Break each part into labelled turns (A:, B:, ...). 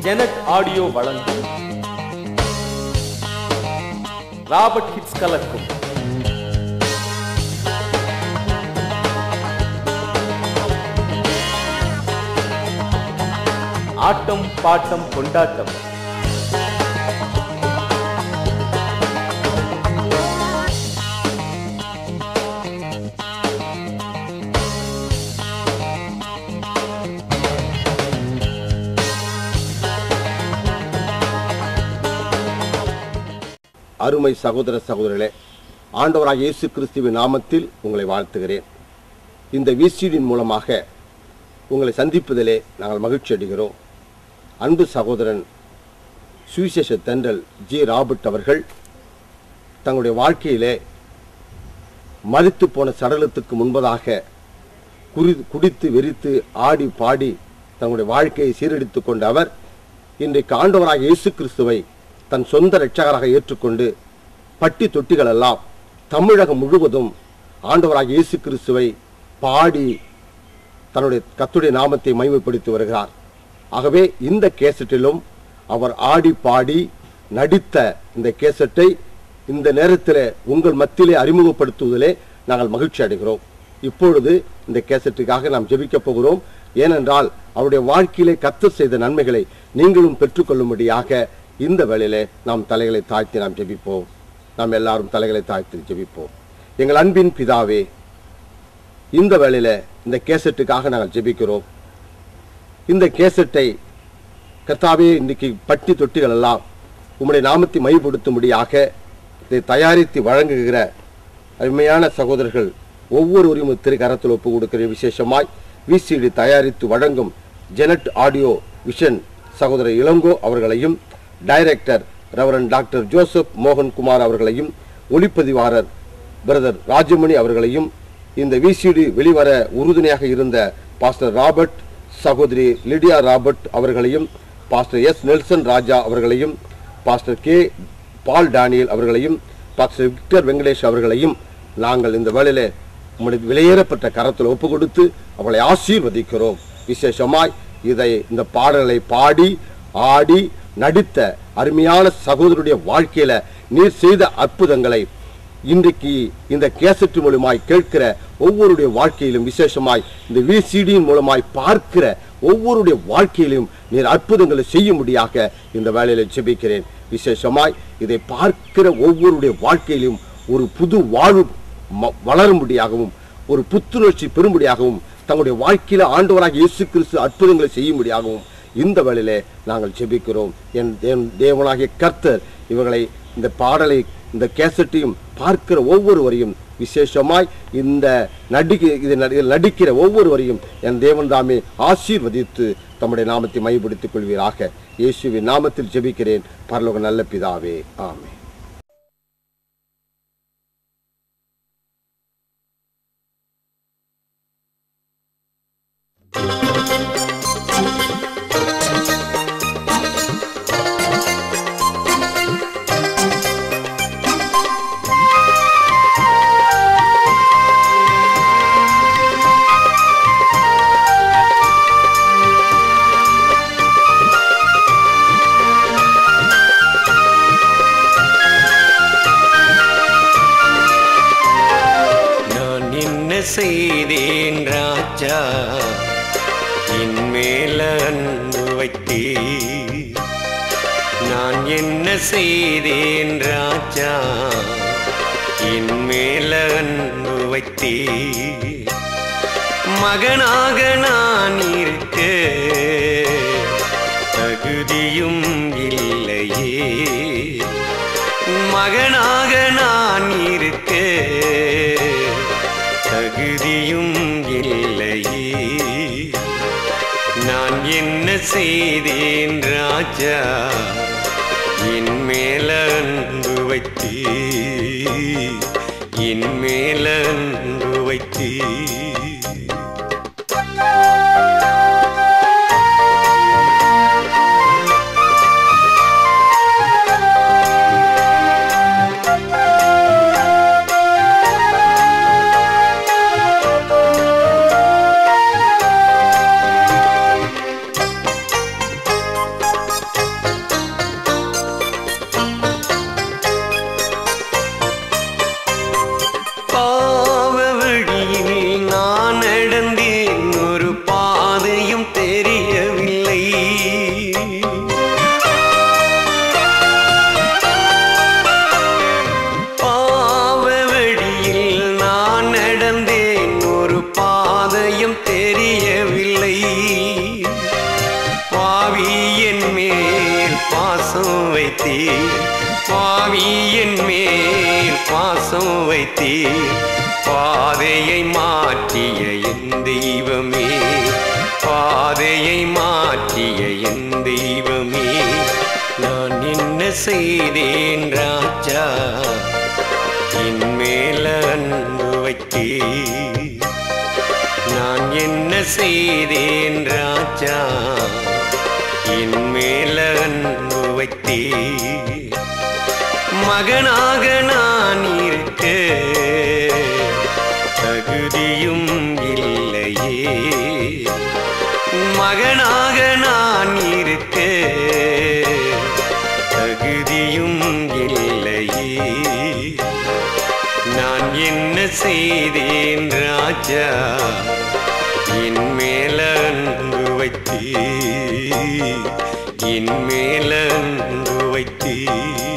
A: Janet audio வழங்கும் Robert hits கலக்கும் ஆட்டம் பாட்டம் கொண்டாட்டம்
B: அருமை சகோதர சகோதரர்களே ஆண்டவராக இயேசு கிறிஸ்துவின் நாமத்தில் உங்களை வாழ்த்துகிறேன் இந்த விசிடின் மூலமாக உங்களை சந்திப்பதிலே நாங்கள் மகிழ்ச்சி அடைகிறோம் அன்பு சகோதரன் சுவிசேஷ தென்றல் ஜி ராபர்ட் அவர்கள் தங்களுடைய வாழ்க்கையிலே மறித்து போன சடலத்துக்கு முன்பதாக குறி குடித்து வெறித்து ஆடி பாடி தங்களுடைய வாழ்க்கையை சீரழித்துக் கொண்ட அவர் இன்றைக்கு ஆண்டவராக இயேசு கிறிஸ்துவை தன் சொந்த இரட்சகராக ஏற்றுக்கொண்டு பட்டி தொட்டிகளெல்லாம் தமிழகம் முழுவதும் ஆண்டவராக இயேசு கிறிஸ்துவை பாடி தன்னுடைய கத்துடைய நாமத்தை மகிமைப்படுத்தி வருகிறார் ஆகவே இந்த கேசட்டிலும் அவர் ஆடி பாடி நடித்த இந்த கேசட்டை இந்த நேரத்தில் உங்கள் மத்தியிலே அறிமுகப்படுத்துவதிலே நாங்கள் மகிழ்ச்சி அடைகிறோம் இப்பொழுது இந்த கேசட்டுக்காக நாம் ஜெபிக்க போகிறோம் ஏனென்றால் அவருடைய வாழ்க்கையிலே கத்தர் செய்த நன்மைகளை நீங்களும் பெற்றுக்கொள்ளும்படியாக இந்த வேளையிலே நாம் தலைகளை தாழ்த்தி நாம் ஜெபிப்போம் நாம் எல்லாரும் தலைகளை தாழ்த்தி ஜெபிப்போம் எங்கள் அன்பின் பிதாவே இந்த வேளையில இந்த கேசட்டுக்காக நாங்கள் ஜெபிக்கிறோம் இந்த கேசட்டை கர்த்தாவே இன்னைக்கு பட்டி தொட்டிகள் எல்லாம் உம்முடைய நாமத்தை மைப்படுத்தும்படியாக இதை தயாரித்து வழங்குகிற அருமையான சகோதரர்கள் ஒவ்வொருவரையும் திரு கரத்தில் ஒப்பு கொடுக்கிற விசேஷமாய் விசிடி தயாரித்து வழங்கும் ஜெனட் ஆடியோ விஷன் சகோதரர் இளங்கோ அவர்களையும் director reverend doctor Joseph Mohankumar அவர்களையும் ஒளிப்பதிவாளர் பிரதர் ராஜமணி அவர்களையும் இந்த விசிடி வெளிவர உறுதுணையாக இருந்த பாஸ்டர் ராபர்ட் சகோதரி லிடியா ராபர்ட் அவர்களையும் பாஸ்டர் எஸ் நெல்சன் ராஜா அவர்களையும் பாஸ்டர் கே பால் டேனியல் அவர்களையும் பாஸ்டர் விக்டர் வெங்கடேஷ் அவர்களையும் நாங்கள் இந்த வேளையிலே உம்முடைய விலையேறப்பட்ட கரத்தில் ஒப்பு கொடுத்து அவளை ஆசீர்வதிக்கிறோம் விசேஷமாய் இதை இந்த பாடல்களை பாடி ஆடி நடித்த அருமையான சகோதரருடைய வாழ்க்கையில நீர் செய்த அற்புதங்களை இன்றைக்கு இந்த கேசட் மூலமாய் கேட்கிற ஒவ்வொருடைய வாழ்க்கையிலும் விசேஷமாய் இந்த விசிடியின் மூலமாய் பார்க்கிற ஒவ்வொருடைய வாழ்க்கையிலும் நீர் அற்புதங்களை செய்யும்படியாக இந்த வேலையில ஜெபிக்கிறேன் விசேஷமாய் இதை பார்க்கிற ஒவ்வொருடைய வாழ்க்கையிலும் ஒரு புது வாழ்வு ம- வளரும்படியாகவும் ஒரு புத்துணர்ச்சி பெறும்படியாகவும் தங்களுடைய வாழ்க்கையில ஆண்டவராக இயேசு கிறிஸ்து அற்புதங்களை செய்யும்படியாகவும் இந்த வேளையிலே நாங்கள் ஜெபிக்கிறோம் என் என் தேவனாகிய கர்த்தர் இவர்களை இந்த பாடலை இந்த கேசட்டையும் பார்க்கிற ஒவ்வொருவரையும் விசேஷமாய் இந்த நடிக்க இதை நடி- இதில் நடிக்கிற ஒவ்வொருவரையும் என் தேவன் தாமே ஆசீர்வதித்து தம்முடைய நாமத்தை மைப்படுத்திக் கொள்வீராக இயேசுவின் நாமத்தில் ஜெபிக்கிறேன் பரலோக நல்ல பிதாவே ஆமென்
C: நான் என்ன செய்தேன் ராஜா என் மேல அன்பு வைத்தே நான் என்ன செய்தேன் ராஜா என் மேல அன்பு வைத்தே மகனாக நான் இருக்க தகுதியும் இல்லையே மகனாக நான் இருக்க தகுதியும் இல்லையே நான் என்ன செய்தேன் ராஜா என் மேல அன்பு வைத்தே என் மேல அன்பு வைத்தே விசுவாசம் வைத்தீர் பாதையை மாற்றிய என் தெய்வமே பாதையை மாற்றிய என் தெய்வமே நான் என்ன செய்தேன் ராஜா என் மேல அன்பு வைத்தீர் நான் என்ன செய்தேன் ராஜா என் மேல அன்பு வைத்தீர் மகனாக நான் இருக்க தகுதியும் இல்லையே மகனாக நான் இருக்க தகுதியும் இல்லையே நான் என்ன செய்தேன் ராஜா என் மேல அன்பு வைத்தீர் என் மேல அன்பு வைத்தீர்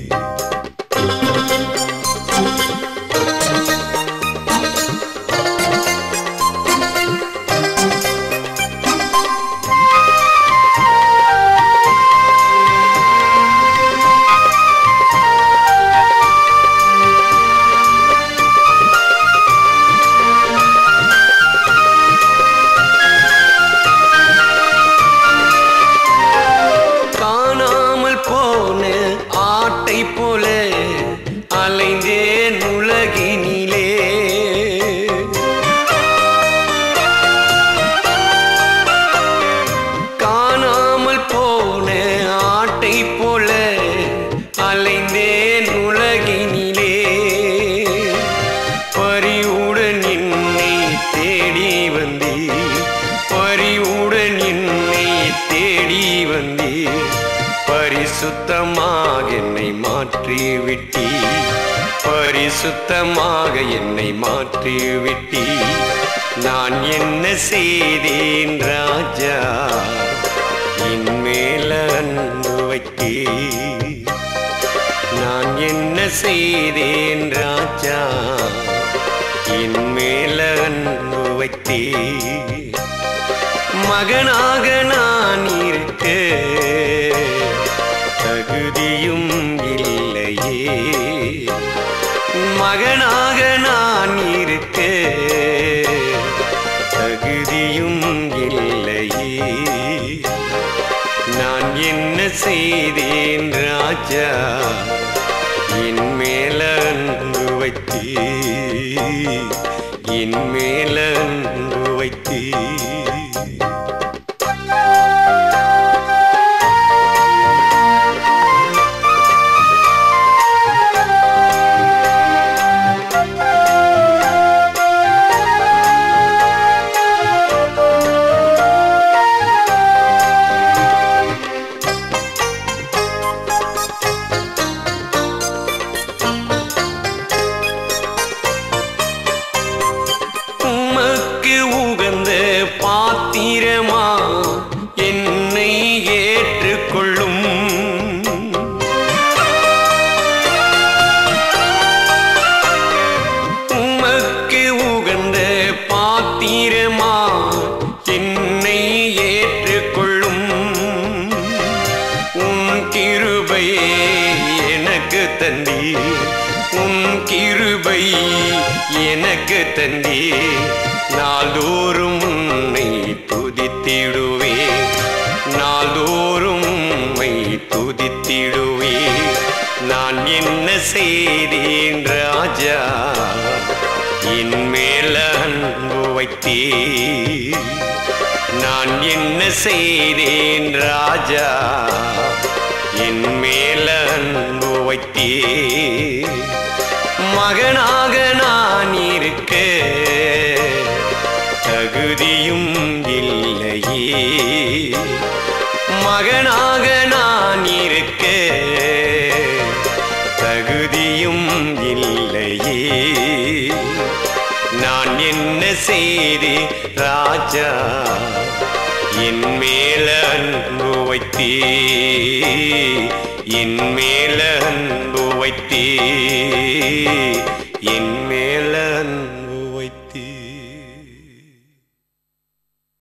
C: காணாமல் போன ஆட்டை போல அலைந்தேன் உலகினிலே காணாமல் போன ஆட்டை போல அலைந்தேன் உலகினிலே பறிவுடன் என்னை தேடி வந்தீர் பறிவுடன் என்னை தேடி வந்தீர் பரிசுத்தமாக என்னை மாற்றி விட்டீர் பரிசுத்தமாக என்னை மாற்றி விட்டீர் நான் என்ன செய்தேன் ராஜா என் மேல அன்பு வைத்தீர் நான் என்ன செய்தேன் ராஜா என் மேல அன்பு வைத்தீர் மகனாக நான் இருக்க தகுதியும் இல்லையே மகனாக நான் இருக்க தகுதியும் இல்லையே நான் என்ன செய்தேன் ராஜா என் மேல அன்பு வைத்தீர் என் மேல அன்பு வைத்தீர் உமக்கு உகந்த பாத்திரமா என்னை ஏற்றுக்கொள்ளும் உமக்கு உகந்த பாத்திரமா என்னை ஏற்றுக்கொள்ளும் உன் கிருபையே எனக்கு தந்தி உன் கிருபை எனக்கு தந்தி நாள்தோறும் உன்னை துதித்திடுவே நாள்தோறும் உம்மை துதித்திடுவே நான் என்ன செய்தேன் ராஜா என் மேல அன்பு வைத்தீர் நான் என்ன செய்தேன் ராஜா என் மேல அன்பு வைத்தீர் மகனாக நான் இருக்க தகுதியும் இல்லையே மகனாக நான் இருக்க தகுதியும் இல்லையே நான் என்ன செய்து ராஜா என் மேல அன்பு வைத்தீ என் மேல அன்பு வைத்தீ என்